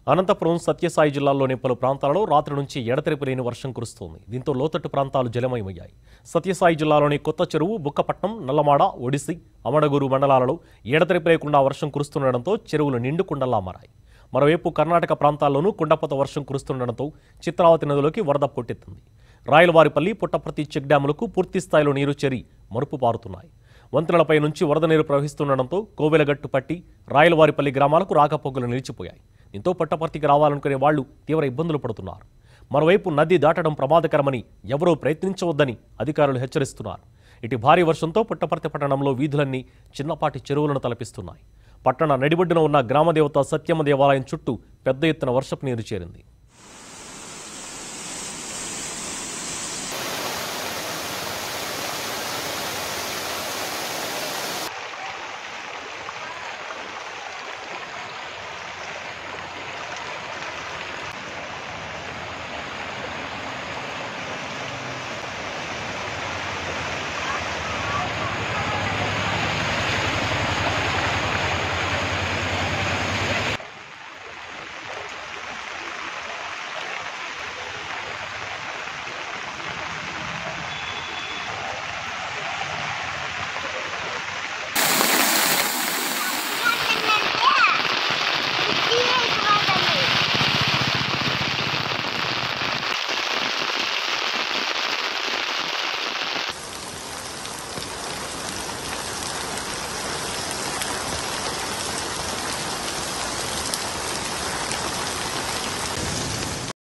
అనంతపురం సత్యసాయి జిల్లాలోని పలు ప్రాంతాలలో రాత్రి నుంచి ఎడతెరిపి లేని వర్షం కురుస్తోంది దీంతో లోతట్టు ప్రాంతాలు జలమయమయ్యాయి సత్యసాయి జిల్లాలోని కొత్త చెరువు బుక్కపట్నం నల్లమాడ ఒడిసి అమడగూరు మండలాలలో ఎడతెరిపి లేకుండా వర్షం కురుస్తుండటంతో చెరువులు నిండు కుండల్లా మారాయి మరోవైపు కర్ణాటక ప్రాంతాల్లోనూ కుండపోత వర్షం కురుస్తుండటంతో చిత్రావతి నదిలోకి వరద పొట్టెత్తింది రాయలవారిపల్లి పుట్టపర్తి చెక్ డ్యాములకు పూర్తి స్థాయిలో నీరు చేరి మరుపు పారుతున్నాయి వంతెనలపై నుంచి వరద నీరు ప్రవహిస్తుండటంతో కోవెలగట్టు పట్టి రాయలవారిపల్లి గ్రామాలకు రాకపోకలు నిలిచిపోయాయి దీంతో పుట్టపర్తికి రావాలనుకునే వాళ్లు తీవ్ర ఇబ్బందులు పడుతున్నారు మరోవైపు నది దాటడం ప్రమాదకరమని ఎవరూ ప్రయత్నించవద్దని అధికారులు హెచ్చరిస్తున్నారు ఇటు భారీ వర్షంతో పుట్టపర్తి పట్టణంలో వీధులన్నీ చిన్నపాటి చెరువులను తలపిస్తున్నాయి పట్టణ నడిబొడ్డున ఉన్న గ్రామదేవత సత్యమ్మ దేవాలయం చుట్టూ పెద్ద ఎత్తున వర్షపు నీరు చేరింది